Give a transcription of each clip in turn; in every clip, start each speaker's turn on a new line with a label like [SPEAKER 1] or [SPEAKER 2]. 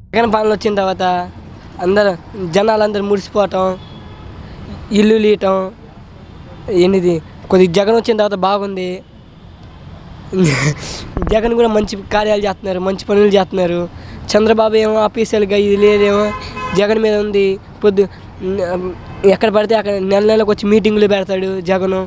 [SPEAKER 1] జగన్ పాలన వచ్చిన తర్వాత అందరూ జనాలందరూ మురిసిపోవటం ఇల్లు లీయటం ఎనిది కొద్దిగా జగన్ వచ్చిన తర్వాత బాగుంది జగన్ కూడా మంచి కార్యాలు చేస్తున్నారు మంచి పనులు చేస్తున్నారు చంద్రబాబు ఏమో ఆఫీసర్గా ఇది లేదేమో జగన్ మీద ఉంది పొద్దు ఎక్కడ పడితే అక్కడ నెల నెలకు వచ్చి మీటింగులు పెడతాడు జగను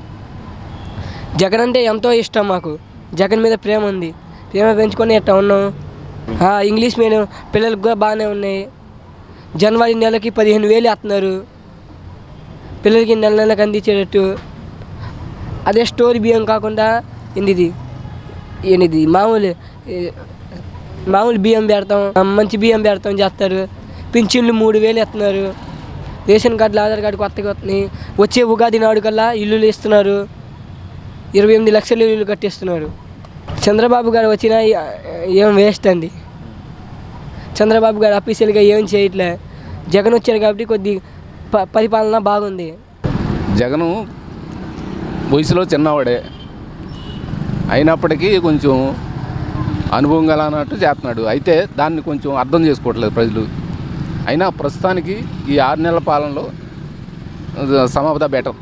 [SPEAKER 1] జగన్ అంటే ఎంతో ఇష్టం మాకు జగన్ మీద ప్రేమ ఉంది ప్రేమ పెంచుకొని ఇట్లా ఉన్నాం ఆ, ఇంగ్లీష్ మీడియం పిల్లలకు కూడా బాగానే ఉన్నాయి జనవరి నెలకి పదిహేను వేలు వేస్తున్నారు పిల్లలకి నెల నెలకు అందించేటట్టు అదే స్టోరీ బియ్యం కాకుండా ఏంది ఏంది మామూలు ఏ, మామూలు బియ్యం పెడతాం ఆ, మంచి బియ్యం పెడతాం చేస్తారు పింఛన్లు మూడు వేలు ఇస్తున్నారు రేషన్ కార్డులు ఆధార్ కార్డు కొత్తగా వస్తున్నాయి వచ్చే ఉగాది నాడు కల్లా ఇల్లులు ఇస్తున్నారు ఇరవై ఎనిమిది లక్షల ఇల్లు కట్టిస్తున్నారు చంద్రబాబు గారు వచ్చినా ఏం వేస్ట్ అండి చంద్రబాబు గారు అఫీషియల్గా ఏం చేయట్లే జగన్ వచ్చారు కాబట్టి కొద్ది ప పరిపాలన బాగుంది
[SPEAKER 2] జగను వయసులో చిన్నవాడే అయినప్పటికీ కొంచెం అనుభవం గల అన్నట్టు చేస్తున్నాడు అయితే దాన్ని కొంచెం అర్థం చేసుకోవట్లేదు ప్రజలు అయినా ప్రస్తుతానికి ఈ ఆరు నెలల పాలనలో సమాపద బెటర్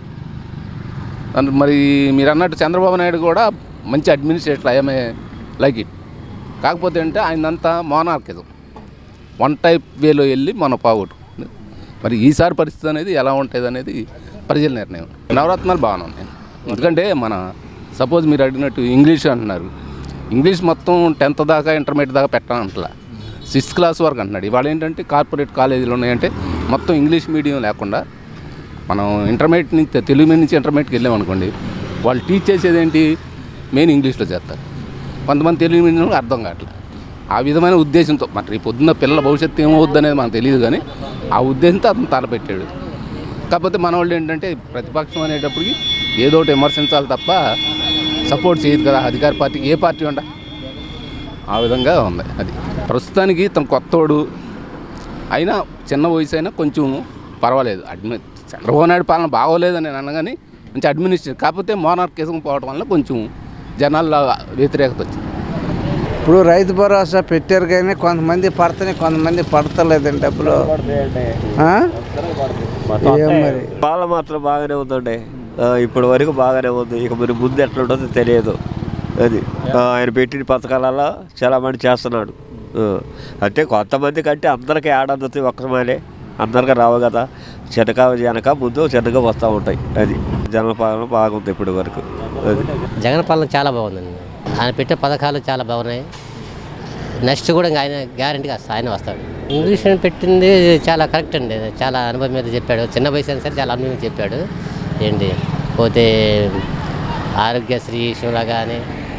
[SPEAKER 2] మరి మీరు అన్నట్టు చంద్రబాబు నాయుడు కూడా మంచి అడ్మినిస్ట్రేటర్ ఐఎంఏ లైక్ ఇట్ కాకపోతే అంటే ఆయనంతా మోనార్కిజం వన్ టైప్ వేలో వెళ్ళి మన పోగొట్టు మరి ఈసారి పరిస్థితి అనేది ఎలా ఉంటుంది అనేది ప్రజల నిర్ణయం నవరత్నాలు బాగానే ఉన్నాయి ఎందుకంటే మన సపోజ్ మీరు అడిగినట్టు ఇంగ్లీష్ అంటున్నారు ఇంగ్లీష్ మొత్తం టెన్త్ దాకా ఇంటర్మీడియట్ దాకా పెట్టాలంటలా సిక్స్త్ క్లాస్ వరకు అంటున్నాడు ఇవాళ ఏంటంటే కార్పొరేట్ కాలేజీలు ఉన్నాయంటే మొత్తం ఇంగ్లీష్ మీడియం లేకుండా మనం ఇంటర్మీడియట్ నుంచి తెలుగు మీద నుంచి ఇంటర్మీడియట్కి వెళ్ళామనుకోండి వాళ్ళు టీచ్ చేసేది ఏంటి మెయిన్ ఇంగ్లీష్లో చేస్తారు కొంతమంది తెలుగు మీడియం అర్థం కావట్లేదు ఆ విధమైన ఉద్దేశంతో మరి రేపు పొద్దున్న పిల్లల భవిష్యత్తు ఏమవుద్ది అనేది మనకు తెలియదు కానీ ఆ ఉద్దేశంతో అతను తలపెట్టాడు కాకపోతే మన వాళ్ళు ఏంటంటే ప్రతిపక్షం అనేటప్పటికి ఏదో ఒకటి విమర్శించాలి తప్ప సపోర్ట్ చేయదు కదా అధికార పార్టీకి ఏ పార్టీ ఉండ ఆ విధంగా ఉంది అది ప్రస్తుతానికి తన కొత్తోడు అయినా చిన్న వయసు అయినా కొంచెం పర్వాలేదు అడ్మి చంద్రబాబు నాయుడు పాలన బాగోలేదని నేను అనగాని కొంచెం అడ్మినిస్ట్రేషన్ కాకపోతే మోనార్కిజం పోవడం వల్ల కొంచెం జనాల్లో వ్యతిరేకత వచ్చింది
[SPEAKER 3] ఇప్పుడు రైతు భరోసా పెట్టారు కానీ కొంతమంది పడుతున్నాయి కొంతమంది పడతలేదండి డబ్బులు ఆ? ఏం మరి
[SPEAKER 4] పాలన మాత్రం బాగానే ఉందండి ఆ, ఇప్పటి వరకు బాగానే ఉంది ఇక మరి ముందు ఎట్లా ఉంటుందో తెలియదు అది ఆ, ఆయన పెట్టిన పథకాలలో చాలా మంది చేస్తున్నాడు ఆ, అంటే కొంతమంది కంటే అందరికీ ఆడందుతాయి ఒక్కసమానే అందరికీ రావు కదా చిన్నక వెనక ముందు చిన్నగా వస్తూ ఉంటాయి అది జన పాలన బాగుంది ఇప్పటి వరకు అది
[SPEAKER 5] జగన్ పాలన చాలా బాగుందండి ఆయన పెట్టే పథకాలు చాలా బాగున్నాయి నెక్స్ట్ కూడా ఇంకా ఆయన గ్యారంటీగా ఆయన వస్తాడు ఇంగ్లీష్ అని పెట్టింది చాలా కరెక్ట్ అండి చాలా అనుభవం మీద చెప్పాడు చిన్న వయసు అయినా సరే చాలా అనుభవం చెప్పాడు ఏంటి పోతే ఆరోగ్యశ్రీ విషయంలో కానీ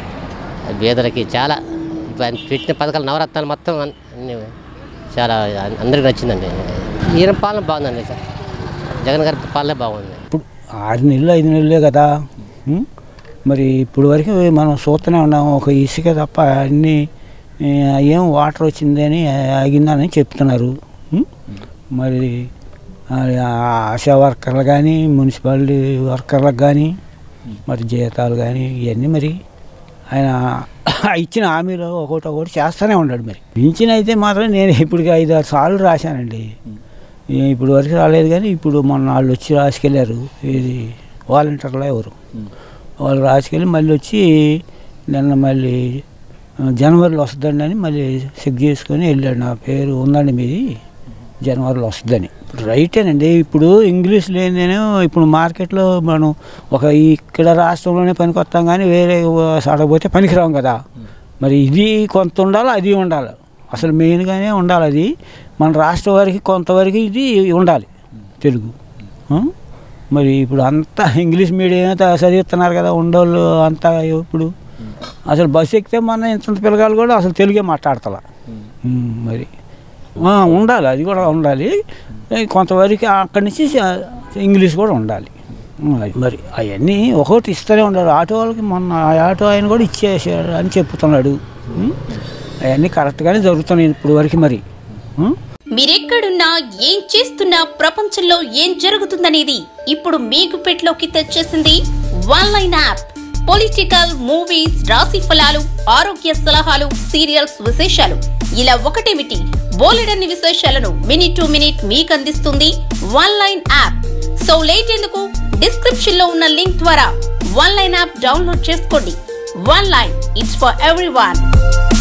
[SPEAKER 5] పేదలకి చాలా ఆయన పెట్టిన పథకాలు నవరత్నాలు మొత్తం అన్- అన్ని చాలా అందరికీ నచ్చిందండి ఈయన పాలన బాగుందండి సార్ జగన్ గారి పాలన బాగుంది
[SPEAKER 6] ఇప్పుడు ఆరు నెలలు ఐదు నెలలే కదా ఉం? మరి ఇప్పుడు వరకు మనం చూస్తూనే ఉన్నాం ఒక ఇసుక తప్ప అన్నీ ఏ, ఏం వాటర్ వచ్చిందని ఆగిందని చెప్తున్నారు ఉం? మరి ఆ, ఆశా వర్కర్లు కానీ మున్సిపాలిటీ వర్కర్లకు కానీ మరి జీతాలు కానీ ఇవన్నీ మరి ఆయన ఇచ్చిన హామీలో ఒకటి ఒకటి చేస్తూనే ఉన్నాడు మరి పింఛన్ అయితే మాత్రం నేను ఇప్పటికి ఐదు ఆరు సార్లు రాశానండి ఈ- ఇప్పుడు వరకు రాలేదు కానీ ఇప్పుడు మొన్న వాళ్ళు వచ్చి రాసుకెళ్ళారు ఇది వాలంటీర్లో ఎవరు వాళ్ళు రాసుకెళ్ళి మళ్ళీ వచ్చి నిన్న మళ్ళీ ఆ, జనవరిలో వస్తుందండి అని మళ్ళీ చెక్ చేసుకొని వెళ్ళాడు నా పేరు ఉందండి మీది జనవరిలో వస్తుందని ఇప్పుడు రైటేనండి ఇప్పుడు ఇంగ్లీష్ లేనిదేనే ఇప్పుడు మార్కెట్లో మనం ఒక ఇక్కడ రాష్ట్రంలోనే పనికొస్తాం కానీ వేరే సడకపోతే పనికిరాం కదా మరి ఇది కొంత ఉండాలి అది ఉండాలి అసలు మెయిన్గానే ఉండాలి అది మన రాష్ట్రం వరకు కొంతవరకు ఇది ఉండాలి తెలుగు ఆ? మరి ఇప్పుడు అంతా ఇంగ్లీష్ మీడియం చదివిస్తున్నారు కదా ఉండోళ్ళు అంతా ఇప్పుడు అసలు బస్సు ఎక్కితే మన ఇంత పిల్లగాళ్ళు కూడా అసలు తెలుగే మాట్లాడతలా ఉమ్, మరి ఆ, ఉండాలి అది కూడా ఉండాలి ఏ, కొంతవరకు అక్కడి నుంచి స- ఇంగ్లీష్ కూడా ఉండాలి ఉమ్, అది మరి అవన్నీ ఒక్కొక్కటి ఇస్తూనే ఉండాలి ఆటో వాళ్ళకి మొన్న ఆ ఆటో ఆయన కూడా ఇచ్చేసాడు అని చెప్తున్నాడు ఉమ్, అవన్నీ కరెక్ట్గానే జరుగుతున్నాయి ఇప్పుడు వరకు మరి ఉమ్.
[SPEAKER 7] మీరెక్కడున్నా ఏం చేస్తున్నా ప్రపంచంలో ఏం జరుగుతుందనేది ఇప్పుడు మీ గుప్పెట్లోకి తెచ్చేసింది one line app political movies రాశి ఫలాలు ఆరోగ్య సలహాలు సీరియల్స్ విశేషాలు ఇలా ఒకటేమిటి బోలెడన్ని విశేషాలను మినిట్ టు మినిట్ మీకు అందిస్తుంది one line app so late ఎందుకు డిస్క్రిప్షన్ లో ఉన్న లింక్ ద్వారా వన్ లైన్ యాప్ డౌన్లోడ్ చేసుకోండి one line it's for every